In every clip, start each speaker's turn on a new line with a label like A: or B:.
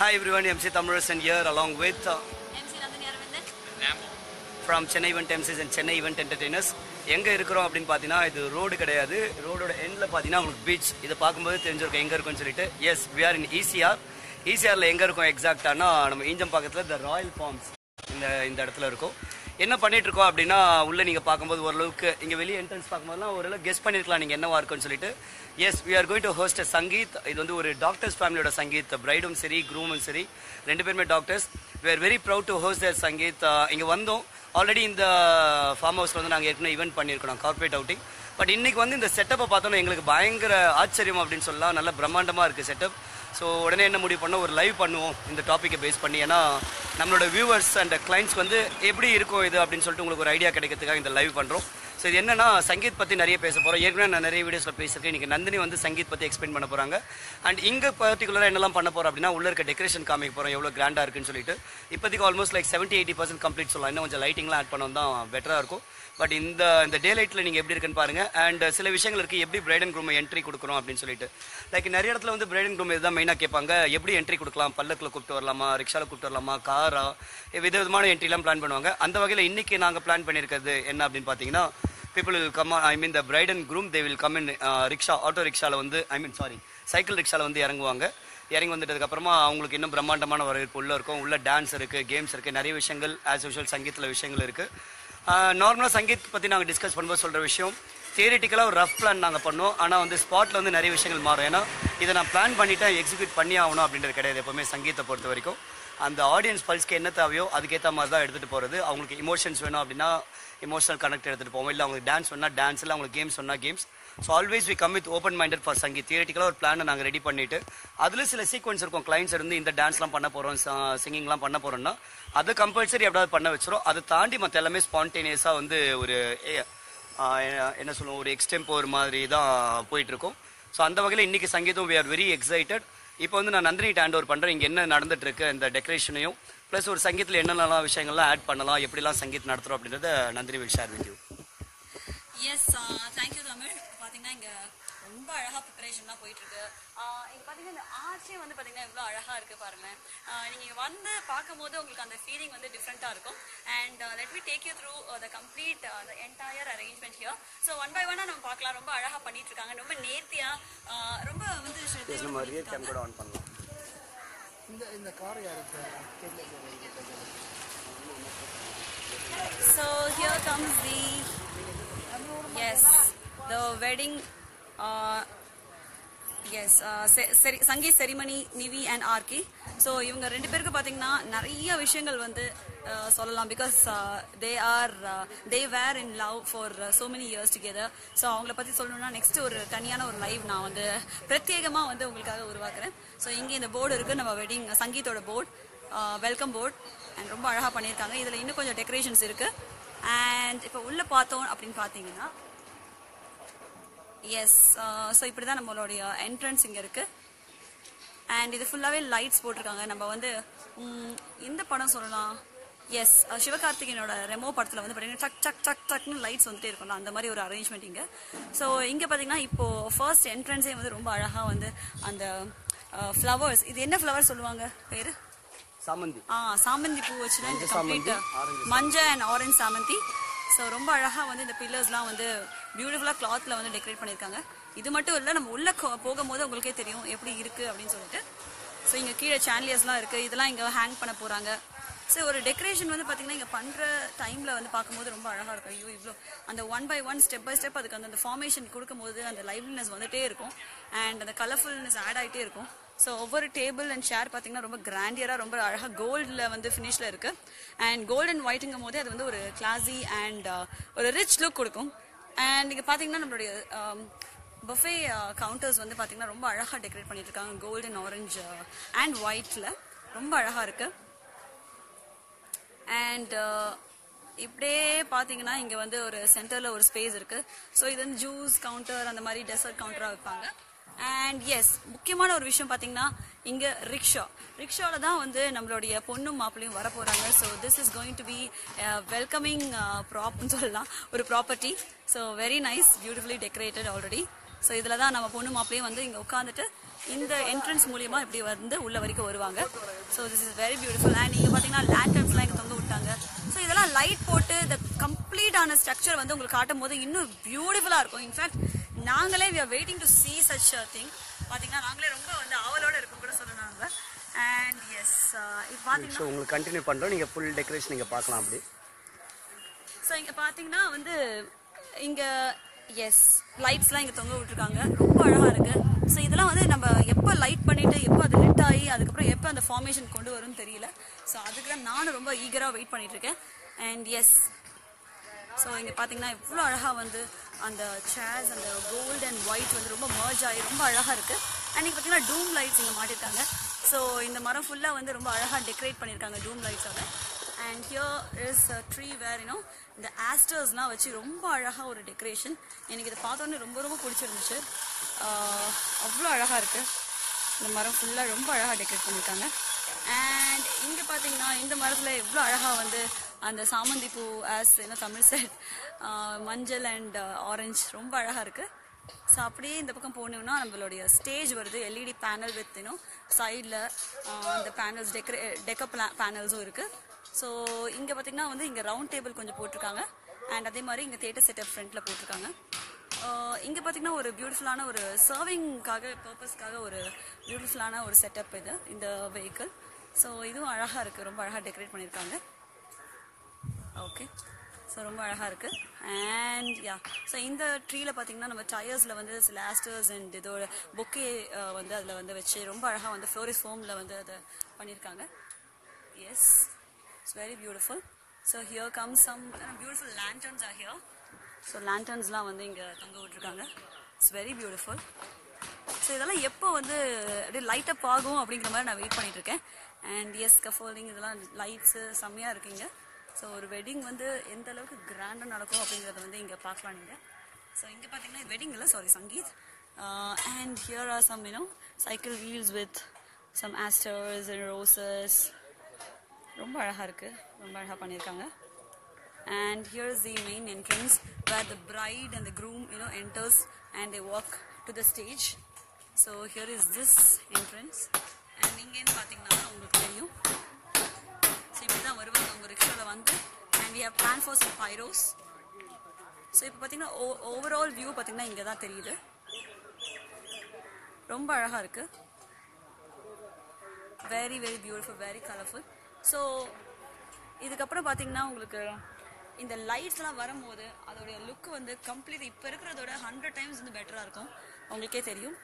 A: Hi everyone, MC Thamurasan here along with uh,
B: MC Nandini Aravindan
A: from Chennai Event MCs and Chennai Event Entertainers. எங்க இருக்கிறோம் அப்படின்னு பார்த்தீங்கன்னா இது road கிடையாது ரோடோட எண்ட்ல பார்த்தீங்கன்னா உங்களுக்கு பீச் இதை பார்க்கும்போது தெரிஞ்சிருக்கும் எங்க இருக்கும்னு சொல்லிட்டு yes we are in ECR ஈசிஆர்ல எங்க இருக்கும் எக்ஸாக்டானா நம்ம ஈஞ்சம் பக்கத்துல த ராயல் ஃபார்ம்ஸ் இந்த இந்த இடத்துல இருக்கும் என்ன பண்ணிட்டு இருக்கோம் அப்படின்னா உள்ள நீங்க பார்க்கும்போது ஓரளவுக்கு இங்க வெளியே என்ட்ரன்ஸ் பார்க்கும்போதுலாம் ஓரளவு கெஸ் பண்ணிருக்கலாம் நீங்க என்னவா இருக்கும்னு சொல்லிட்டு yes we are going to host a sangeet இது வந்து ஒரு டாக்டர்ஸ் ஃபேமிலியோட சங்கீத் பிரைடும் சரி க்ரூமும் சரி ரெண்டு பேருமே doctors we are very proud to host their sangeet uh இங்க வந்தோம் ஆல்ரெடி இந்த ஃபார்ம் ஹவுஸ்ல வந்து நாங்கள் ஏற்கனவே ஈவெண்ட் பண்ணியிருக்கோம் கார்பரேட் அவுட்டிங் பட் இன்னைக்கு வந்து இந்த செட்டப்பை பார்த்தோன்னா எங்களுக்கு பயங்கர ஆச்சரியம் அப்படின்னு சொல்லலாம் நல்ல பிரம்மாண்டமாக இருக்குது செட்டப் ஸோ உடனே என்ன முடிவு பண்ணோம் ஒரு லைவ் பண்ணுவோம் இந்த டாப்பிக்கை பேஸ் பண்ணி ஏன்னா நம்மளோட வியூவர்ஸ் அண்ட் கிளைண்ட்ஸ் வந்து எப்படி இருக்கும் இது அப்படின்னு சொல்லிட்டு உங்களுக்கு ஒரு ஐடியா கிடைக்கிறதுக்காக இந்த லைவ் பண்ணுறோம் ஸோ இது என்னன்னா சங்கீத் பற்றி நிறைய பேச போகிறோம் ஏற்கனவே நான் நிறைய வீடியோஸில் பேசியிருக்கேன் இன்னைக்கு நந்தினி வந்து சங்கீத் பற்றி எக்ஸ்பிளைன் பண்ண போகிறாங்க அண்ட் இங்கே பர்டிகுலராக என்னெல்லாம் பண்ண போகிறோம் அப்படின்னா உள்ள இருக்க டெக்கரேஷன் காமிக்க போகிறோம் எவ்வளோ கிராண்டாக இருக்குன்னு சொல்லிட்டு இப்போதைக்கு almost like seventy eighty percent complete சொல்லலாம் இன்னும் கொஞ்சம் லைட்டிங்லாம் ஆட் பண்ணோம் தான் பெட்டராக இருக்கும் பட் இந்த இந்த டே லைட்டில் நீங்கள் எப்படி இருக்குன்னு பாருங்க அண்ட் சில விஷயங்கள் இருக்குது எப்படி பிரைட் அண்ட் க்ரூம் என்ட்ரி கொடுக்குறோம் அப்படின்னு சொல்லிட்டு லைக் நிறைய இடத்துல வந்து பிரைட் அண்ட் க்ரூம் இதுதான் மெயினாக கேட்பாங்க எப்படி என்ட்ரி கொடுக்கலாம் பல்லக்கில் கூப்பிட்டு வரலாமா ரிக்ஷாவில் கூப்பிட்டு வரலாமா காரா வித விதமான என்ட்ரிலாம் பிளான் பண்ணுவாங்க அந்த வகையில் இன்னைக்கு நாங்கள் பிளான் பண்ணியிருக்கிறது என்ன அப்படின்னு பார்த்தீங்கன்னா people will come I mean the bride and groom they will come in rickshaw auto ரிக்ஷாவில் வந்து ஐ மீன் சாரி சைக்கிள் ரிக்ஷாவில் வந்து இறங்குவாங்க இறங்கி வந்துட்டதுக்கு அப்புறமா அவங்களுக்கு இன்னும் பிரம்மாண்டமான வரவேற்பு உள்ள இருக்கும் உள்ள டான்ஸ் இருக்கு கேம்ஸ் இருக்கு நிறைய விஷயங்கள் ஆஸ் யூஷுவல் சங்கீத்தில் விஷயங்கள் இருக்கு நார்மலாக சங்கீத் பற்றி நாங்கள் டிஸ்கஸ் பண்ணும்போது சொல்கிற விஷயம் தியரிட்டிக்கலாக ஒரு ரஃப் பிளான் நாங்கள் பண்ணோம் ஆனால் வந்து ஸ்பாட்டில் வந்து நிறைய விஷயங்கள் மாறும் ஏன்னா இதை நான் பிளான் பண்ணிட்டேன் எக்ஸிக்யூட் பண்ணி ஆகணும் அப்படின்றது கிடையாது எப்பவுமே சங்கீத்தை பொறுத்த வரைக்கும் அந்த ஆடியன்ஸ் பல்ஸ்க்கு என்ன தேவையோ அதுக்கேற்ற மாதிரி தான் எடுத்துகிட்டு போகிறது அவங்களுக்கு இமோஷன்ஸ் வேணும் அப்படின்னா இமோஷனல் கனெக்ட் எடுத்துகிட்டு போவோம் இல்லை அவங்களுக்கு டான்ஸ் வேணா டான்ஸ் இல்லை அவங்களுக்கு கேம்ஸ் வேணா games so always we come with open minded for sangeet தியரிட்டிக்கலாக ஒரு பிளானை நாங்கள் ரெடி பண்ணிட்டு அதில் சில சீக்வன்ஸ் இருக்கும் கிளைண்ட்ஸ் இருந்து இந்த டான்ஸ்லாம் பண்ண போகிறோம் சிங்கிங்லாம் பண்ண போகிறோம்னா அதை கம்பல்சரி எப்படியாவது பண்ண வச்சிரும் அதை தாண்டி மற்ற எல்லாமே ஸ்பான்டேனியஸாக வந்து ஒரு ஏ- ஆஹ் என்ன சொல்லுவோம் ஒரு எக்ஸ்டெம்போர் மாதிரி தான் போயிட்டு இருக்கும் ஸோ அந்த வகையில் இன்னைக்கு சங்கீதம் வி ஆர் வெரி எக்ஸைட்டட் இப்போ வந்து நான் நந்தினி ஹேண்ட் ஓவர் பண்ணுறேன் இங்கே என்ன நடந்துட்டு இருக்கு இந்த டெக்கரேஷனையும் ப்ளஸ் ஒரு சங்கீத்தில் என்னென்னலாம் விஷயங்கள்லாம் ஆட் பண்ணலாம் எப்படிலாம் சங்கீத் நடத்துகிறோம் அப்படின்றத Nandini will share with you
B: yes thank you Tamil பார்த்தீங்கன்னா இங்கே ரொம்ப அழகாக ப்ரிப்பரேஷன்லாம் போயிட்டு இருக்கு ஆஹ் இங்க பார்த்தீங்கன்னா இந்த ஆர்ச்சே வந்து பார்த்தீங்கன்னா எவ்வளோ அழகாக இருக்கு பாருங்க நீங்கள் இங்கே வந்து பார்க்கும்போது உங்களுக்கு அந்த ஃபீலிங் வந்து டிஃப்ரெண்ட்டாக இருக்கும் and let me take you through the complete the entire arrangement here so one by ஒன்னாக நம்ம பார்க்கலாம் ரொம்ப அழகாக பண்ணிட்டு இருக்காங்க ரொம்ப நேர்த்தியாக ரொம்ப வந்து ஸ்ரத்தையோட
A: நம்ம
B: பண்ணிட்டு
A: ரியல் கேம் கூட ஆன் பண்ணலாம்
C: இந்த இந்த கார் யாருக்கு தெரியல
B: So here comes the yes the wedding uh, yes uh, se- seri- sangeet ceremony Nivi and Arki so இவங்க ரெண்டு பேருக்கு பார்த்தீங்கன்னா நிறைய விஷயங்கள் வந்து uh, சொல்லலாம் because they are they were in love for so many years together so அவங்கள பற்றி சொல்லணும்னா நெக்ஸ்ட் ஒரு தனியான ஒரு லைவ் நான் வந்து பிரத்யேகமாக வந்து உங்களுக்காக உருவாக்குறேன் ஸோ இங்கே இந்த போர்டு இருக்குது நம்ம வெட்டிங் சங்கீத்தோட போர்டு வெல்கம் போர்ட் அண்ட் ரொம்ப அழகாக பண்ணியிருக்காங்க இதில் இன்னும் கொஞ்சம் டெக்கரேஷன்ஸ் இருக்கு அண்ட் இப்போ உள்ளே பார்த்தோம் அப்படின்னு பார்த்தீங்கன்னா எஸ் ஸோ இப்படி தான் நம்மளுடைய என்ட்ரன்ஸ் இங்கே இருக்கு அண்ட் இது ஃபுல்லாகவே லைட்ஸ் போட்டிருக்காங்க நம்ம வந்து ம், இந்த படம் சொல்லலாம் எஸ் சிவகார்த்திகேயனோட ரெமோ படத்தில் வந்து பார்த்தீங்கன்னா சக் சக் சக் சக்னு லைட்ஸ் வந்துட்டே இருக்கும்ல அந்த மாதிரி ஒரு அரேஞ்ச்மெண்ட் இங்கே ஸோ இங்கே பார்த்தீங்கன்னா இப்போ ஃபர்ஸ்ட் என்ட்ரன்ஸே வந்து ரொம்ப அழகாக வந்து அந்த ஃப்ளவர்ஸ் இது என்ன ஃப்ளவர் சொல்லுவாங்க பேர்
A: சாமந்தி
B: ஆ சாமந்தி பூ வச்சு தான் இந்த
A: மஞ்சள் சாமந்தி,
B: கம்ப்ளீட்
A: orange
B: மஞ்சள் அண்ட் ஆரஞ்சு சாமந்தி ஸோ ரொம்ப அழகா வந்து இந்த பில்லர்ஸ்லாம் வந்து பியூட்டிஃபுல்லாக கிளாத்ல வந்து டெக்கரேட் பண்ணியிருக்காங்க இது மட்டும் இல்லை நம்ம உள்ள கொ- போகும்போது உங்களுக்கே தெரியும் எப்படி இருக்கு அப்படின்னு சொல்லிட்டு ஸோ இங்கே கீழே சாண்டியர்ஸ்லாம் இருக்கு இதெல்லாம் இங்கே ஹேங் பண்ண போறாங்க ஸோ ஒரு டெக்கரேஷன் வந்து பார்த்தீங்கன்னா இங்கே பண்ணுற டைமில் வந்து பார்க்கும்போது ரொம்ப அழகாக இருக்கும் ஐயோ இவ்வளோ அந்த one by one step by step அதுக்கு அந்த அந்த ஃபார்மேஷன் கொடுக்கும்போது அந்த லைவ்லினஸ் வந்துட்டே இருக்கும் அண்ட் அந்த கலர்ஃபுல்னஸ் ஆட் ஆகிட்டே இருக்கும் ஸோ ஒவ்வொரு டேபிள் அண்ட் ஷேர் பார்த்தீங்கன்னா ரொம்ப கிராண்டியராக ரொம்ப அழகாக கோல்டில் வந்து ஃபினிஷில் இருக்கு அண்ட் கோல்ட் அண்ட் ஒயிட்டுங்கும் போது அது வந்து ஒரு கிளாஸி அண்ட் ஒரு ரிச் லுக் கொடுக்கும் அண்ட் இங்கே பார்த்தீங்கன்னா நம்மளுடைய பஃபே கவுண்டர்ஸ் வந்து பார்த்தீங்கன்னா ரொம்ப அழகாக டெக்கரேட் பண்ணிட்டு இருக்காங்க கோல்டன் ஆரஞ்சு அண்ட் ஒயிட்டில் ரொம்ப அழகாக இருக்கு அண்ட் இப்படியே பார்த்தீங்கன்னா இங்கே வந்து ஒரு சென்டரில் ஒரு ஸ்பேஸ் இருக்கு ஸோ இது வந்து ஜூஸ் கவுண்டர் அந்த மாதிரி டெசர்ட் கவுண்டராக வைப்பாங்க அண்ட் எஸ் முக்கியமான ஒரு விஷயம் பார்த்தீங்கன்னா இங்கே ரிக்ஷா ரிக்ஷாவில் தான் வந்து நம்மளுடைய பொண்ணும் மாப்பிள்ளையும் வர போகிறாங்க so this is going to be welcoming ப்ராப்னு சொல்லலாம் ஒரு property so very nice beautifully decorated already so இதில் தான் நம்ம பொண்ணு மாப்பிள்ளையும் வந்து இங்கே உட்காந்துட்டு இந்த என்ட்ரன்ஸ் மூலியமா இப்படி வந்து உள்ள வரைக்கும் வருவாங்க so this is very beautiful and இங்க பாத்தீங்கன்னா லேண்டர்ன்ஸ்லாம் இங்க தொங்க விட்டாங்க ஸோ இதெல்லாம் லைட் போட்டு இந்த கம்ப்ளீட்டான ஸ்ட்ரக்சர் வந்து உங்களுக்கு காட்டும் போது இன்னும் பியூட்டிஃபுல்லா இருக்கும் இன்ஃபேக்ட் நாங்களே we are waiting to see such a thing பாத்தீங்கன்னா நாங்களே ரொம்ப வந்து ஆவலோட இருக்கும் கூட சொல்லணும் அண்ட் எஸ் இப்போ பாத்தீங்கன்னா
A: ஸோ உங்களுக்கு கண்டினியூ பண்ணுறோம் நீங்கள் ஃபுல் டெக்கரேஷன் நீங்கள் பார்க்கலாம் அப்படி
B: ஸோ இங்க பாத்தீங்கன்னா வந்து இங்க எஸ் லைட்ஸ்லாம் இங்க தொங்க விட்டுருக்காங்க ரொம்ப அழகா இருக்கு ஸோ இதெல்லாம் வந்து நம்ம எப்போ லைட் பண்ணிட்டு எப்போ அது லிட் ஆகி அதுக்கப்புறம் எப்போ அந்த ஃபார்மேஷன் கொண்டு வரும்னு தெரியல ஸோ அதுக்கு தான் நானும் ரொம்ப ஈகரா வெயிட் பண்ணிட்டு இருக்கேன் அண்ட் எஸ் ஸோ இங்க பாத்தீங்கன்னா இவ்வளோ அழகா வந்து அந்த சேர்ஸ் அந்த கோல்ட் அண்ட் ஒயிட் வந்து ரொம்ப மர்ஜ் ஆகி ரொம்ப அழகா இருக்கு அண்ட் இங்க பாத்தீங்கன்னா டூம் லைட்ஸ் இங்க மாட்டிருக்காங்க ஸோ இந்த மரம் ஃபுல்லா வந்து ரொம்ப அழகா டெக்கரேட் பண்ணிருக்காங்க டூம் லைட்ஸோட and here is tree where you know இந்த ஆஸ்டர்ஸ்லாம் வச்சு ரொம்ப அழகா ஒரு டெக்கரேஷன் எனக்கு இதை பார்த்தோன்னே ரொம்ப ரொம்ப பிடிச்சிருந்துச்சு ஆஹ் அவ்வளோ அழகா இருக்கு இந்த மரம் ஃபுல்லாக ரொம்ப அழகாக டெக்கரேட் பண்ணியிருக்காங்க அண்ட் இங்கே பார்த்தீங்கன்னா இந்த மரத்தில் எவ்வளோ அழகாக வந்து அந்த சாமந்தி பூ ஆஸ் என்ன தமிழ் சைட் மஞ்சள் அண்ட் ஆரஞ்சு ரொம்ப அழகாக இருக்குது ஸோ அப்படியே இந்த பக்கம் போனோம்னா நம்மளுடைய ஸ்டேஜ் வருது எல்இடி பேனல் வித் இன்னும் சைடில் அந்த பேனல்ஸ் டெக்கரே டெக்க பேனல்ஸும் இருக்குது ஸோ இங்கே பார்த்தீங்கன்னா வந்து இங்கே ரவுண்ட் டேபிள் கொஞ்சம் போட்டிருக்காங்க அண்ட் அதே மாதிரி இங்கே தேட்டர் செட்டப் ஃப்ரண்ட்டில் போட்டிருக்காங்க ஆஹ் இங்க பாத்தீங்கன்னா ஒரு பியூட்டிஃபுல்லான ஒரு சர்விங்காக பர்பஸ்க்காக ஒரு பியூட்டிஃபுல்லான ஒரு செட்டப் இது இந்த வெஹிக்கிள் ஸோ இதுவும் அழகா இருக்கு ரொம்ப அழகா டெக்கரேட் பண்ணியிருக்காங்க ஓகே ஸோ ரொம்ப அழகா இருக்கு அண்ட் யா ஸோ இந்த ட்ரீல பாத்தீங்கன்னா நம்ம டயர்ஸ்ல வந்து சில ஆஸ்டர்ஸ் அண்ட் இதோட பொக்கே வந்து அதுல வந்து வச்சு ரொம்ப அழகா வந்து ஃப்ளோரிஸ் ஃபோம்ல வந்து அதை பண்ணியிருக்காங்க yes it's very beautiful so here come some beautiful lanterns are here so லேண்டர்ன்ஸ்லாம் வந்து இங்கே தொங்க விட்டுருக்காங்க இட்ஸ் வெரி பியூட்டிஃபுல் ஸோ இதெல்லாம் எப்போ வந்து அப்படியே லைட் அப் ஆகும் அப்படிங்கிற மாதிரி நான் வெயிட் பண்ணிட்டு இருக்கேன் அண்ட் எஸ் கஃபோல்டிங் இதெல்லாம் லைட்ஸு செம்மையாக இருக்குங்க ஸோ ஒரு வெட்டிங் வந்து எந்த அளவுக்கு கிராண்டாக நடக்கும் அப்படிங்கிறத வந்து இங்கே பார்க்கலாம் நீங்கள் ஸோ இங்கே பார்த்தீங்கன்னா வெட்டிங் இல்லை sorry sangeet and here are some you know cycle wheels with some asters and roses ரொம்ப அழகாக இருக்குது ரொம்ப அழகாக பண்ணியிருக்காங்க and here is the main entrance where the bride and the groom you know enters and they walk to the stage so here is this entrance and இங்கேன்னு பார்த்தீங்கன்னா உங்களுக்கு தெரியும் ஸோ இப்படி தான் வருவாங்க உங்கள் ரிக்ஷாவில் வந்து and we have planned for some pyros so இப்போ பார்த்தீங்கன்னா ஓவரால் வியூ பார்த்தீங்கன்னா இங்கே தான் தெரியுது ரொம்ப அழகாக இருக்குது very very beautiful very colourful so இதுக்கப்புறம் பார்த்தீங்கன்னா உங்களுக்கு இந்த லைட்ஸ்லாம் வரும்போது அதோடைய லுக் வந்து கம்ப்ளீட் இப்போ இருக்கிறதோட ஹண்ட்ரட் டைம்ஸ் வந்து பெட்டராக இருக்கும் உங்களுக்கே தெரியும்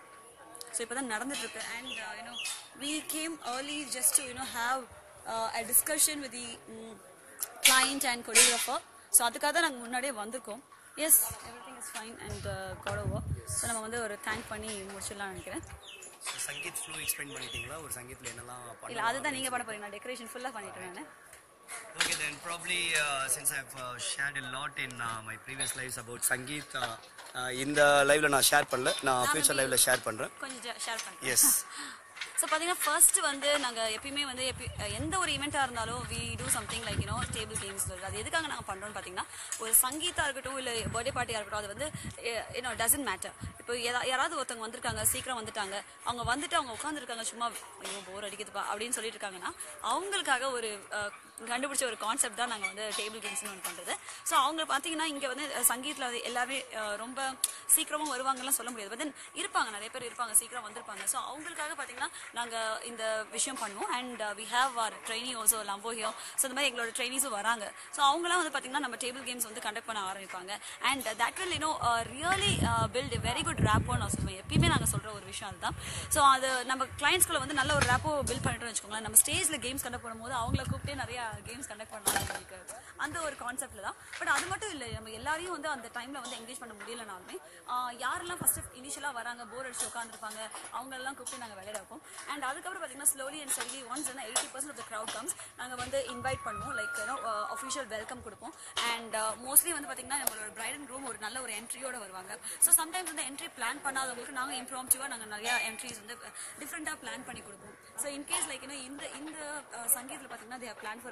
B: ஸோ இப்போ தான் நடந்துட்டு இருக்கு and you know we came early just to you know have a discussion with the client and choreographer so அதுக்காக தான் நாங்கள் முன்னாடியே வந்திருக்கோம் yes everything is fine and கோடோவோ ஸோ நம்ம வந்து ஒரு தேங்க் பண்ணி முடிச்சிடலாம்னு நினைக்கிறேன்
A: சங்கீத் ஃப்ளூ எக்ஸ்பிளைன் பண்ணிட்டீங்களா ஒரு சங்கீத்தில் என்னெல்லாம்
B: இல்லை
A: பண்ணலாம்
B: அதுதான் நீங்கள் பண்ண போறீங்க நான் டெக்கரேஷன் ஃபுல்லாக பண்ணிட்டேன் நான்
A: Okay, then probably uh, since I've uh, shared a lot in uh, my previous lives about Sangeet, uh, uh, இந்த லைவ்ல நான் ஷேர் பண்ணல நான் ஃபியூச்சர் லைவ்ல ஷேர் பண்றேன்
B: கொஞ்சம் ஷேர் பண்ணுறேன்
A: எஸ்
B: ஸோ பார்த்தீங்கன்னா ஃபர்ஸ்ட் வந்து நாங்கள் எப்பயுமே வந்து எப்பி எந்த ஒரு ஈவெண்ட்டாக இருந்தாலும் we do something like you know table games அது எதுக்காக நாங்கள் பண்ணுறோம்னு பார்த்தீங்கன்னா ஒரு சங்கீதா இருக்கட்டும் இல்லை பர்த்டே பார்ட்டியாக இருக்கட்டும் அது வந்து யூனோ டசன்ட் மேட்டர் இப்போ எதா- யாராவது ஒருத்தவங்க வந்திருக்காங்க சீக்கிரம் வந்துட்டாங்க அவங்க வந்துட்டு அவங்க உட்காந்துருக்காங்க சும்மா ஐயோ போர் அடிக்குதுப்பா அப்படின்னு சொல்லிட்டு இருக்காங்கன்னா அவங்களுக்காக ஒரு அஹ், கண்டுபிடிச்ச ஒரு கான்செப்ட் தான் நாங்கள் வந்து டேபிள் கேம்ஸ்னு ஒன்று பண்ணுறது ஸோ அவங்க பார்த்தீங்கன்னா இங்கே வந்து சங்கீத்தில் அது எல்லாமே அஹ், ரொம்ப சீக்கிரமாக வருவாங்கலாம் சொல்ல முடியாது பட் தென் இருப்பாங்க நிறைய பேர் இருப்பாங்க சீக்கிரம் வந்திருப்பாங்க ஸோ அவங்களுக்காக பார்த்தீங்கன்னா நாங்கள் இந்த விஷயம் பண்ணுவோம் and we have our training also லம்போ ஹியோ ஸோ இந்த மாதிரி எங்களோட ட்ரைனிஸும் வராங்க ஸோ அவங்களாம் வந்து பார்த்தீங்கன்னா நம்ம டேபிள் கேம்ஸ் வந்து கண்டக்ட் பண்ண ஆரம்பிப்பாங்க and that will you know really build very good rapport நான் சொல்லுவேன் எப்பயுமே நாங்கள் சொல்கிற ஒரு விஷயம் அதுதான் ஸோ அது நம்ம கிளைண்ட்ஸ்குள்ள வந்து நல்ல ஒரு ரேப்போ பில்ட் பண்ணிட்டோம்னு வச்சுக்கோங்களேன் நம்ம ஸ்டேஜில் கேம்ஸ் கண்டக்ட் பண்ணும்போது அவங்கள கூப்பிட்டே நிறைய கேம்ஸ் கண்டக்ட் பண்ணலாம் எங்களுக்கு அந்த ஒரு கான்செப்ட்ல தான் பட் அது மட்டும் இல்லை நம்ம எல்லாரையும் வந்து அந்த டைமில் வந்து எங்கேஜ் பண்ண முடியலனாலுமே ஆஹ் யாரெல்லாம் ஃபர்ஸ்ட் இனிஷியலாக வராங்க போர் அடிச்சு உட்காந்துருப்பாங்க அவங்களெல்லாம் கூப்பிட்டு நாங்கள் விளையாட வைப்போம் அண்ட் அதுக்கப்புறம் பார்த்தீங்கன்னா ஸ்லோலி அண்ட் ஸ்டடி ஒன்ஸ் வந்து eighty percent of the crowd comes நாங்கள் வந்து இன்வைட் பண்ணுவோம் லைக் அஃபிஷியல் வெல்கம் கொடுப்போம் அண்ட் மோஸ்ட்லி வந்து பார்த்தீங்கன்னா நம்மளோட பிரைட் அண்ட் ரூம் ஒரு நல்ல ஒரு என்ட்ரியோட வருவாங்க ஸோ சம்டைம்ஸ் வந்து என்ட்ரி பிளான் பண்ணாதவங்களுக்கு நாங்கள் இம்ப்ராம்டிவாக நாங்கள் நிறைய என்ட்ரிஸ் வந்து டிஃப்ரெண்ட்டாக பிளான் பண்ணி கொடுப்போம் ஸோ இன்கேஸ் லைக் இன்னும் இந்த இந்த சங்கீத்தில் பார்த்தீங்கன்னா their plan for rickshaw and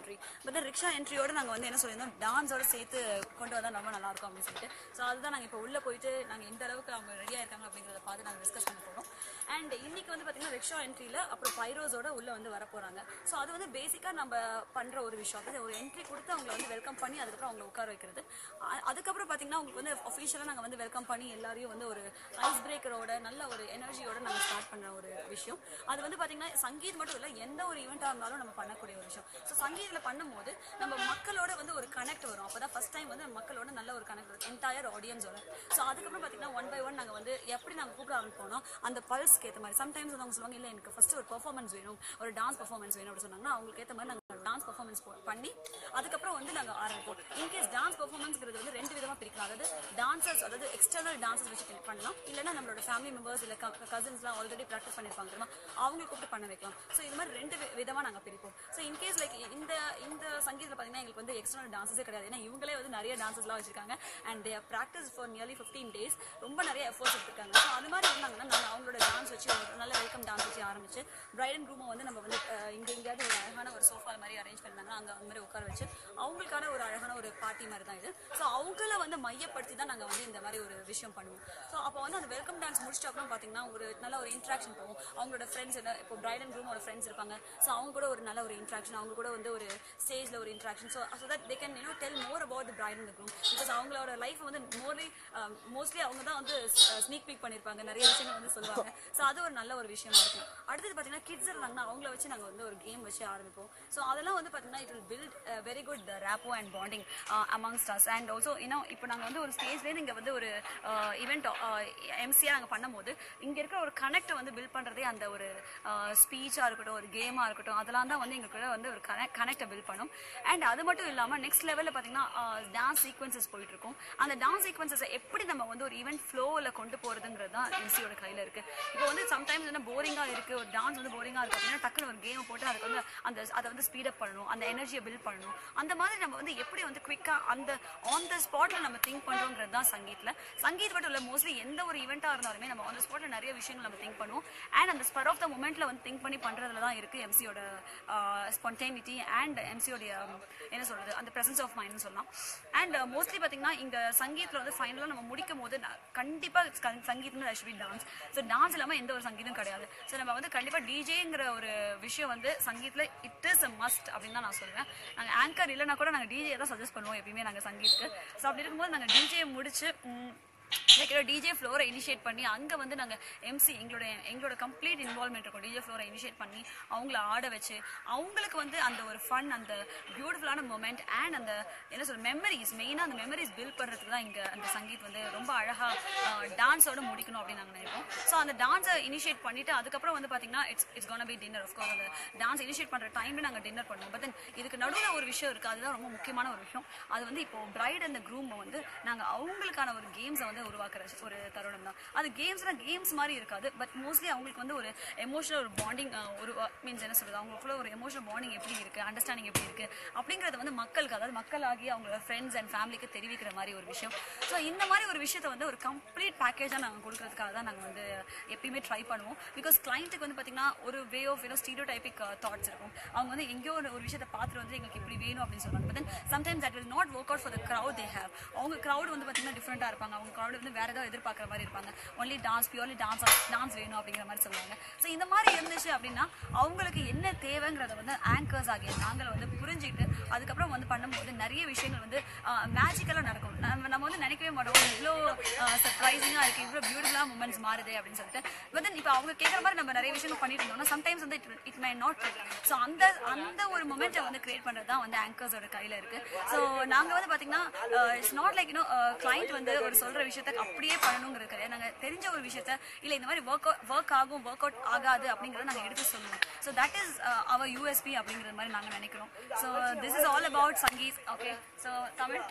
B: entry but rickshaw என்ட்ரியோட நாங்கள் வந்து என்ன சொல்லியிருந்தோம் டான்ஸோட சேர்த்து கொண்டு வந்தால் ரொம்ப நல்லா இருக்கும் அப்படின்னு சொல்லிட்டு ஸோ அதுதான் நாங்கள் இப்போ உள்ளே போயிட்டு நாங்கள் எந்த அளவுக்கு அவங்க ரெடியாக இருக்காங்க அப்படிங்கிறத பார்த்து நாங்கள் டிஸ்கஸ் பண்ண போகிறோம் அண்ட் இன்னைக்கு வந்து பார்த்தீங்கன்னா ரிக்ஷா என்ட்ரியில் அப்புறம் பைரோஸோட உள்ளே வந்து வர போகிறாங்க ஸோ அது வந்து பேசிக்காக நம்ம பண்ணுற ஒரு விஷயம் அதாவது ஒரு என்ட்ரி கொடுத்து அவங்களை வந்து வெல்கம் பண்ணி அதுக்கப்புறம் அவங்களை உட்கார வைக்கிறது அ- அதுக்கப்புறம் பார்த்தீங்கன்னா உங்களுக்கு வந்து அஃபிஷியலாக நாங்கள் வந்து வெல்கம் பண்ணி எல்லாரையும் வந்து ஒரு ஐஸ் பிரேக்கரோட நல்ல ஒரு எனர்ஜியோட நாங்கள் ஸ்டார்ட் பண்ணுற ஒரு விஷயம் அது வந்து பார்த்தீங்கன்னா சங்கீத் மட்டும் இல்லை எந்த ஒரு ஈவெண்ட்டாக இருந்தாலும் நம்ம பண்ணக்கூடிய ஒரு விஷயம் ஸோ சங்கீத்தில் பண்ணும்போது நம்ம மக்களோட வந்து ஒரு கனெக்ட் வரும் அப்போ தான் ஃபஸ்ட் டைம் வந்து நம்ம மக்களோட நல்ல ஒரு கனெக்ட் வரும் என்டையர் ஆடியன்ஸோட ஸோ அதுக்கப்புறம் பார்த்தீங்கன்னா ஒன் பை ஒன் நாங்கள் வந்து எப்படி நாங்கள் கூப்பிட ஆரம்பிப்போம்னா அந்த பல்ஸ்க்கு ஏற்ற மாதிரி சம்டைம்ஸ் வந்து அவங்க சொல்லுவாங்க இல்லை எனக்கு ஃபர்ஸ்ட் ஒரு பெர்ஃபார்மன்ஸ் வேணும் ஒரு டான்ஸ் பெர்ஃபார்மன்ஸ் வேணும் அப்படின்னு சொன்னாங்கன்னா அவங்களுக்கு ஏற்ற மாதிரி நாங்கள் டான்ஸ் பெர்ஃபார்மன்ஸ் பண்ணி அதுக்கப்புறம் வந்து நாங்கள் ஆரம்பிப்போம் இன்கேஸ் டான்ஸ் பெர்ஃபார்மன்ஸ்ங்கிறது வந்து ரெண்டு விதமாக பிரிக்கலாம் அதாவது டான்சர்ஸ் அதாவது எக்ஸ்டர்னல் டான்சர்ஸ் வச்சு பண்ணலாம் இல்லைன்னா நம்மளோட ஃபேமிலி மெம்பர்ஸ் இல்லை கசின்ஸ்லாம் ஆல்ரெடி ப்ராக்டிஸ் பண்ணியிருப்பாங்க தெரியுமா அவங்க கூப்பிட்டு பண்ண வைக்கலாம் ஸோ இது மாதிரி ரெண்டு வி- விதமா நாங்க பிரிப்போம் ஸோ இன்கேஸ் லைக் இந்த இந்த சங்கீதத்தில் பார்த்தீங்கன்னா எங்களுக்கு வந்து எக்ஸ்டர்னல் டான்ஸஸே கிடையாது ஏன்னா இவங்களே வந்து நிறைய டான்சஸ்லாம் வச்சிருக்காங்க and their practice for nearly fifteen days ரொம்ப நிறைய எஃபோர்ட்ஸ் எடுத்திருக்காங்க ஸோ அது மாதிரி இருந்தாங்கன்னா நாங்கள் அவங்களோட டான்ஸ் வச்சு ஒரு நல்ல வெல்கம் டான்ஸ் வச்சு ஆரம்பிச்சு பிரைட் அண்ட் ரூமை வந்து நம்ம வந்து அஹ், இங்க எங்கேயாவது ஒரு அழகான ஒரு சோஃபா மாதிரி அரேஞ்ச் பண்ணாங்கன்னா அங்கே அந்த மாதிரி உட்கார வச்சு அவங்களுக்கான ஒரு அழகான ஒரு பார்ட்டி மாதிரி தான் இது ஸோ அவங்கள வந்து மையப்படுத்தி தான் நாங்கள் வந்து இந்த மாதிரி ஒரு விஷயம் பண்ணுவோம் ஸோ அப்போ வந்து அந்த வெல்கம் டான்ஸ் முடிச்சிட்டு அப்புறம் பார்த்தீங்கன்னா ஒரு நல்ல ஒரு இன்ட்ராக்ஷன் போகும் அவங்களோட ஃப்ரெண்ட்ஸ் இப்போ பிரைட் அண்ட் ரூமோட ஃப்ரெண்ட்ஸ் இருப்பாங்க ஸோ அவங்க கூட ஒரு நல்ல ஒரு இன்ட்ராக்ஷன் அவங்க கூட வந்து ஒரு ஸ்டேஜில் ஒரு interaction so so that they can you know tell more about the bride and groom because அவங்களோட லைஃப் வந்து மோர்லி மோஸ்ட்லி அவங்க தான் வந்து ஸ்னீக் பீக் பண்ணியிருப்பாங்க நிறைய விஷயங்கள் வந்து சொல்லுவாங்க ஸோ அது ஒரு நல்ல ஒரு விஷயமா இருக்கும் அடுத்தது பார்த்தீங்கன்னா கிட்ஸ் இருந்தாங்கன்னா அவங்கள வச்சு நாங்கள் வந்து ஒரு கேம் வச்சு ஆரம்பிப்போம் ஸோ அதெல்லாம் வந்து பார்த்தீங்கன்னா it will build very good rapport and bonding among stars and also இன்னும் இப்போ நாங்கள் வந்து ஒரு ஸ்டேஜ்லேருந்து இங்கே வந்து ஒரு ஈவெண்ட் எம்சியாக நாங்கள் பண்ணும்போது இங்கே இருக்கிற ஒரு கனெக்டை வந்து பில்ட் பண்ணுறதே அந்த ஒரு ஸ்பீச்சாக இருக்கட்டும் ஒரு கேமாக இருக்கட்டும் அதெல்லாம் தான் வந்து எங்களுக்கு வந்து ஒரு கனெக்ட் கனெக்டை பில்ட் பண்ணும் அண்ட் அது மட்டும் இல்லாமல் நெக்ஸ்ட் லெவலில் பார்த்தீங்கன்னா டான்ஸ் சீக்வன்சஸ் போயிட்டு இருக்கும் அந்த டான்ஸ் சீக்வன்சஸை எப்படி நம்ம வந்து ஒரு ஈவெண்ட் ஃப்ளோவில் கொண்டு போகிறதுங்கிறது தான் எம்சியோட கையில் இருக்குது இப்போ வந்து சம்டைம்ஸ் என்ன போரிங்காக இருக்குது ஒரு டான்ஸ் வந்து போரிங்காக இருக்குது அப்படின்னா டக்குனு ஒரு கேமை போட்டு அதுக்கு வந்து அந்த அதை வந்து ஸ்பீடப் பண்ணணும் அந்த எனர்ஜியை பில்ட் பண்ணணும் அந்த மாதிரி நம்ம வந்து எப்படி வந்து குவிக்காக அந்த ஆன் த ஸ்பாட்ல நம்ம திங்க் பண்ணுறோங்கிறது தான் சங்கீத்தில் சங்கீத் மட்டும் இல்லை மோஸ்ட்லி எந்த ஒரு ஈவெண்ட்டாக இருந்தாலுமே நம்ம ஆன் த ஸ்பாட்ல நிறைய விஷயங்கள் நம்ம திங்க் பண்ணுவோம் அண்ட் அந்த ஸ்பர் ஆஃப் த மூமெண்ட்ல வந்து திங்க் பண்ணி பண்ணுறதுல தான் இருக்குது எம்சியோட ஸ்பான்டேனிட்டி அண்ட் எம்சியோடைய என்ன சொல்றது அந்த பிரசன்ஸ் ஆஃப் மைண்ட்னு சொல்லலாம் அண்ட் மோஸ்ட்லி பார்த்தீங்கன்னா இங்க சங்கீத்தில் வந்து ஃபைனலாக நம்ம முடிக்கும் போது ந- கண்டிப்பா க- சங்கீத்னு ஆக்சுவலி டான்ஸ் ஸோ டான்ஸ் இல்லாமல் எந்த ஒரு சங்கீதம் கிடையாது ஸோ நம்ம வந்து கண்டிப்பா டிஜேங்கிற ஒரு விஷயம் வந்து சங்கீத்தில் இட் இஸ் அ மஸ்ட் அப்படின்னு தான் நான் சொல்லுவேன் நாங்கள் ஆங்கர் இல்லைனா கூட நாங்கள் டிஜே தான் சஜஸ்ட் பண்ணுவோம் எப்பயுமே நாங்கள் சங்கீத்துக்கு ஸோ அப்படி இருக்கும்போது நாங்கள் டிஜே முடிச்சு ம், லைக் டிஜே ஃப்ளோரை இனிஷியேட் பண்ணி அங்கே வந்து நாங்கள் எம்சி எங்களோட எங்களோட கம்ப்ளீட் இன்வால்மெண்ட் இருக்கும் டிஜே ஃப்ளோரை இனிஷியேட் பண்ணி அவங்கள ஆட வச்சு அவங்களுக்கு வந்து அந்த ஒரு ஃபன் அந்த பியூட்டிஃபுல்லான மூமெண்ட் அண்ட் அந்த என்ன சொல்ற மெமரிஸ் மெயினாக அந்த மெமரிஸ் பில்ட் பண்ணுறதுக்கு தான் இங்கே அந்த சங்கீத் வந்து ரொம்ப அழகாக டான்ஸோட முடிக்கணும் அப்படின்னு நாங்கள் நினைப்போம் ஸோ அந்த டான்ஸை இனிஷியேட் பண்ணிட்டு அதுக்கப்புறம் வந்து பார்த்தீங்கன்னா it's it's gonna be dinner of course அந்த டான்ஸ் இனிஷியேட் பண்ணுற டைமில் நாங்கள் டின்னர் பண்ணுவோம் பட் தென் இதுக்கு நடுவில் ஒரு விஷயம் இருக்குது அதுதான் ரொம்ப முக்கியமான ஒரு விஷயம் அது வந்து இப்போ பிரைட் அந்த க்ரூமை வந்து நாங்கள் அவங்களுக்கான ஒரு கேம்ஸை வந்து உருவாக்குற ஒரு தருணம் தான் அது கேம்ஸ்லாம் கேம்ஸ் மாதிரி இருக்காது பட் மோஸ்ட்லி அவங்களுக்கு வந்து ஒரு எமோஷனல் ஒரு பாண்டிங் ஒரு மீன்ஸ் என்ன சொல்றது அவங்களுக்குள்ள ஒரு எமோஷனல் பாண்டிங் எப்படி இருக்கு அண்டர்ஸ்டாண்டிங் எப்படி இருக்கு அப்படிங்கறது வந்து மக்களுக்கு அதாவது மக்களாகி அவங்களோட ஃப்ரெண்ட்ஸ் அண்ட் ஃபேமிலிக்கு தெரிவிக்கிற மாதிரி ஒரு விஷயம் ஸோ இந்த மாதிரி ஒரு விஷயத்தை வந்து ஒரு கம்ப்ளீட் பேக்கேஜாக நாங்கள் கொடுக்கறதுக்காக தான் நாங்கள் வந்து எப்பயுமே ட்ரை பண்ணுவோம் பிகாஸ் கிளைண்ட்டுக்கு வந்து பார்த்தீங்கன்னா ஒரு way of you know stereotypical thoughts இருக்கும் அவங்க வந்து எங்கேயோ ஒரு ஒரு விஷயத்தை பார்த்துட்டு வந்து எங்களுக்கு இப்படி வேணும் அப்படின்னு சொல்லுவாங்க but then sometimes that will not work out for the crowd they have அவங்க crowd வந்து பார்த்தீங்கன்னா டிஃப்ரெண்ட்டாக இருப்பாங்க அவங்க crowd வந்து வேற ஏதாவது எதிர்பார்க்குற மாதிரி இருப்பாங்க only dance purely dance dance வேணும் அப்படிங்கிற மாதிரி சொல்லுவாங்க ஸோ இந்த மாதிரி இருந்துச்சு அப்படின்னா அவங்களுக்கு என்ன தேவைங்கிறத வந்து ஆங்கர்ஸ் ஆகிய நாங்கள் வந்து புரிஞ்சுக்கிட்டு அதுக்கப்புறம் வந்து பண்ணும்போது நிறைய விஷயங்கள் வந்து மேஜிக்கலாக நடக்கும் நம்ம நம்ம வந்து நினைக்கவே மாட்டோம் இவ்வளோ சர்ப்ரைசிங்காக இருக்குது இவ்வளோ பியூட்டிஃபுல்லாக மூமெண்ட்ஸ் மாறுது அப்படின்னு சொல்லிட்டு பட் தென் இப்போ அவங்க கேட்குற மாதிரி நம்ம நிறைய விஷயங்கள் பண்ணிட்டு இருந்தோம்னா சம்டைம்ஸ் வந்து it it may not so அந்த அந்த ஒரு மொமெண்ட்டை வந்து கிரியேட் பண்ணுறது தான் வந்து ஆங்கர்ஸோட கையில் இருக்கு ஸோ நாங்கள் வந்து பார்த்தீங்கன்னா இட்ஸ் நாட் லைக் இன்னும் கிளைண்ட் வந்து ஒரு சொல்கிற விஷயத்த அப்படியே பண்ணணுங்கிறது கிடையாது நாங்கள் தெரிஞ்ச ஒரு விஷயத்த இல்லை இந்த மாதிரி ஒர்க் ஒர்க் ஆகும் ஒர்க் அவுட் ஆகாது அப்படிங்கிறத நாங்கள் எடுத்து சொல்லுவோம் so that is our USP அப்படிங்கிற மாதிரி நாங்கள் நினைக்கிறோம் so this is all about sangeet okay so Tamil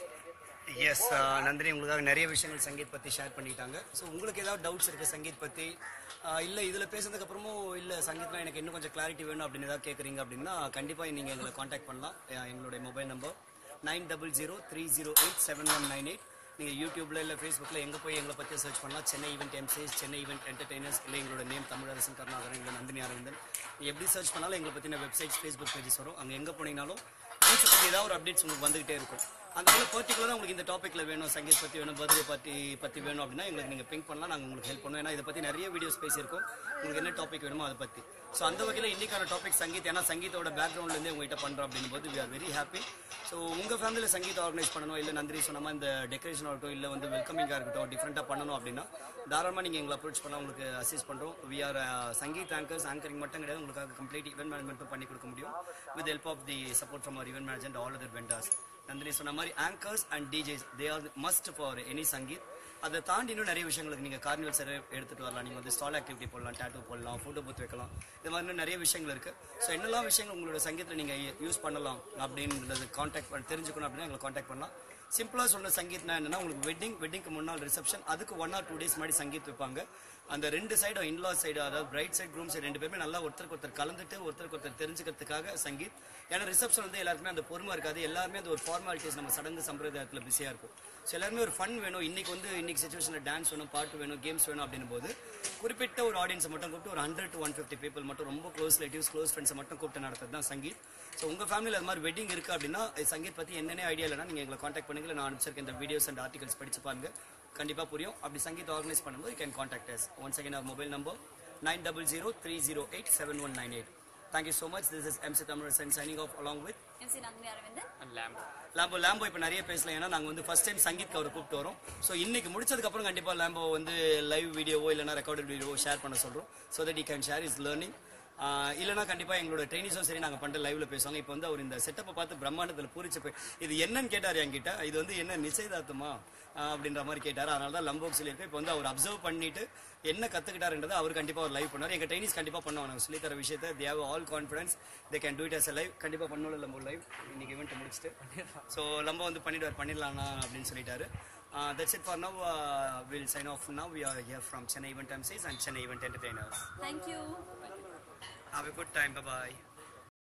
A: yes Nandini உங்களுக்காக நிறைய விஷயங்கள் சங்கீத் பற்றி ஷேர் பண்ணிட்டாங்க ஸோ உங்களுக்கு ஏதாவது டவுட்ஸ் இருக்குது சங்கீத் பற்றி இல்லை இதில் பேசுனதுக்கு அப்புறமும் இல்லை சங்கீத்லாம் எனக்கு இன்னும் கொஞ்சம் கிளாரிட்டி வேணும் அப்படின்னு ஏதாவது கேட்குறீங்க அப்படின்னா கண்டிப்பாக நீங்கள் எங்களை காண்டாக்ட் பண்ணலாம் அஹ் எங்களுடைய mobile number nine double zero three zero eight seven one nine eight நீங்கள் யூடியூப்ல இல்லை ஃபேஸ்புக்கில் எங்கே போய் எங்களை பற்றி சர்ச் பண்ணலாம் Chennai event MCs Chennai event entertainers இல்லை எங்களோட நேம் தமிழரசன் கருணாகரன் இல்லை நந்தினி அரவிந்தன் நீங்க எப்படி சர்ச் பண்ணாலும் எங்களை பற்றின வெப்சைட்ஸ் ஃபேஸ்புக் பேஜஸ் வரும் அங்கே எங்கே போனீங்கனாலும் நியூஸை பற்றி ஏதாவது ஒரு அப்டேட்ஸ் உங்களுக்கு வந்துகிட்டே இருக்கும் அந்த மாதிரி பர்டிகுலராக உங்களுக்கு இந்த டாப்பிக்கில் வேணும் சங்கீத் பற்றி வேணும் பர்த்டே பார்ட்டி பற்றி வேணும் அப்படின்னா எங்களுக்கு நீங்கள் பிங்க் பண்ணலாம் நாங்கள் உங்களுக்கு ஹெல்ப் பண்ணுவோம் ஏன்னா இதை பற்றி நிறைய வீடியோஸ் பேசியிருக்கோம் உங்களுக்கு என்ன டாபிக் வேணுமோ அதை பற்றி ஸோ அந்த வகையில் இன்னைக்கான டாபிக் சங்கீத் ஏன்னா சங்கீத்தோட பேக்ரவுண்ட்லேருந்து உங்ககிட்ட பண்ணுறோம் அப்படின்னும் போது we are very happy so உங்கள் ஃபேமிலியில் சங்கீத் ஆர்கனைஸ் பண்ணணும் இல்லை நந்திரி சொன்ன மாதிரி இந்த டெக்கரேஷன் ஆகட்டும் இல்லை வந்து வெல்கமிங்காக இருக்கட்டும் டிஃப்ரெண்ட்டாக பண்ணணும் அப்படின்னா தாராளமாக நீங்கள் எங்களை அப்ரோச் பண்ணால் உங்களுக்கு அசிஸ்ட் பண்ணுறோம் we are sangeet anchors anchoring மட்டும் கிடையாது உங்களுக்காக கம்ப்ளீட் இவெண்ட் மேனேஜ்மெண்ட்டும் பண்ணி கொடுக்க முடியும் with help of the support from our event manager all other vendors Nandini சொன்ன மாதிரி anchors and DJs they are must for any sangeet அதை தாண்டி இன்னும் நிறைய விஷயங்களுக்கு நீங்கள் கார்னிவல் சரி எடுத்துகிட்டு வரலாம் நீங்கள் வந்து ஸ்டால் ஆக்டிவிட்டி போடலாம் டேட்டூ போடலாம் ஃபோட்டோ பூத் வைக்கலாம் இது மாதிரி இன்னும் நிறைய விஷயங்கள் இருக்குது ஸோ என்னெல்லாம் விஷயங்கள் உங்களோட சங்கீத்தில் நீங்கள் யூஸ் பண்ணலாம் அப்படின்றது காண்டாக்ட் பண்ண தெரிஞ்சுக்கணும் அப்படின்னா எங்களை காண்டாக்ட் பண்ணலாம் சிம்பிளாக சொன்ன சங்கீத்னா என்னன்னா உங்களுக்கு வெட்டிங் வெட்டிங்க்கு முன்னால் ரிசப்ஷன் அதுக்கு ஒன் ஆர் டூ டேஸ் முன்னாடி சங்கீத் வைப்பாங்க அந்த ரெண்டு சைடும் இன்லா சைடு அதாவது பிரைட் சைடு க்ரூம் சைடு ரெண்டு பேருமே நல்லா ஒருத்தருக்கு ஒருத்தர் கலந்துட்டு ஒருத்தருக்கு ஒருத்தர் தெரிஞ்சுக்கிறதுக்காக சங்கீத் ஏன்னா ரிசப்ஷன் வந்து எல்லாருக்குமே அந்த பொறுமை இருக்காது எல்லாருமே அந்த ஒரு ஃபார்மாலிட்டிஸ் நம்ம சடங்கு சம்பிரதாயத்தில் பிஸியாக இருக்கும் ஸோ எல்லாருமே ஒரு ஃபன் வேணும் இன்னைக்கு வந்து இன்னைக்கு சுச்சுவேஷனில் டான்ஸ் வேணும் பாட்டு வேணும் கேம்ஸ் வேணும் அப்படின்னும் போது குறிப்பிட்ட ஒரு ஆடியன்ஸை மட்டும் கூப்பிட்டு ஒரு hundred to one fifty people மட்டும் ரொம்ப க்ளோஸ் ரிலேட்டிவ்ஸ் க்ளோஸ் ஃப்ரெண்ட்ஸை மட்டும் கூப்பிட்டு நடத்துறது தான் சங்கீத் ஸோ உங்கள் ஃபேமிலியில் அது மாதிரி வெட்டிங் இருக்குது அப்படின்னா இது சங்கீத் பற்றி என்னென்ன ஐடியா இல்லைனா நீங்கள் எங்களை காண்டாக்ட் பண்ணுங்க நான் அனுப்பிச்சிருக்க இந்த வீடியோஸ் அண்ட் ஆர்டிகல்ஸ் படிச்சு பாருங்க கண்டிப்பாக புரியும் அப்படி சங்கீத் ஆர்கனைஸ் பண்ணும்போது can contact us one second our mobile number nine double zero three zero eight seven one nine eight thank you so much this is MC Tamil signing off along with
B: MC Nandini Aravindan
A: Lambo Lambo இப்போ நிறைய பேசல ஏன்னா நாங்கள் வந்து first time Sangeet அவரை கூப்பிட்டு வரோம் so இன்னைக்கு முடிச்சதுக்கப்புறம் கண்டிப்பாக லாம்போ வந்து லைவ் வீடியோவோ இல்லைனா ரெக்கார்டட் வீடியோவோ ஷேர் பண்ண சொல்கிறோம் so that you can share is learning இல்லைனா கண்டிப்பாக எங்களோட ட்ரைனிஸும் சரி நாங்கள் பண்ணிட்டு லைவ்ல பேசுவாங்க இப்போ வந்து அவர் இந்த செட்டப்பை பார்த்து பிரம்மாண்டத்தில் பூரிச்சு போய் இது என்னன்னு கேட்டார் என்கிட்ட இது வந்து என்ன நிச்சயதார்த்தமா ஆஹ் அப்படின்ற மாதிரி கேட்டார் அதனால தான் லம்போக் சொல்லியிருக்கேன் இப்போ வந்து அவர் அப்சர்வ் பண்ணிட்டு என்ன கற்றுக்கிட்டாருன்றதை அவர் கண்டிப்பாக ஒரு லைவ் பண்ணார் எங்கள் ட்ரைனிஸ் கண்டிப்பாக பண்ணுவாங்க நாங்கள் சொல்லி தர விஷயத்தை they have all confidence they can do it as a live கண்டிப்பாக பண்ணணும் லம்போ லைவ் இன்னைக்கு இவெண்ட் முடிச்சுட்டு ஸோ லம்போ வந்து பண்ணிடுவார் பண்ணிடலாம்னா அப்படின்னு சொல்லிட்டாரு that's it for now will sign off now we are here from Chennai event MCs and சென்னை event entertainers
B: thank you
A: have a good time bye bye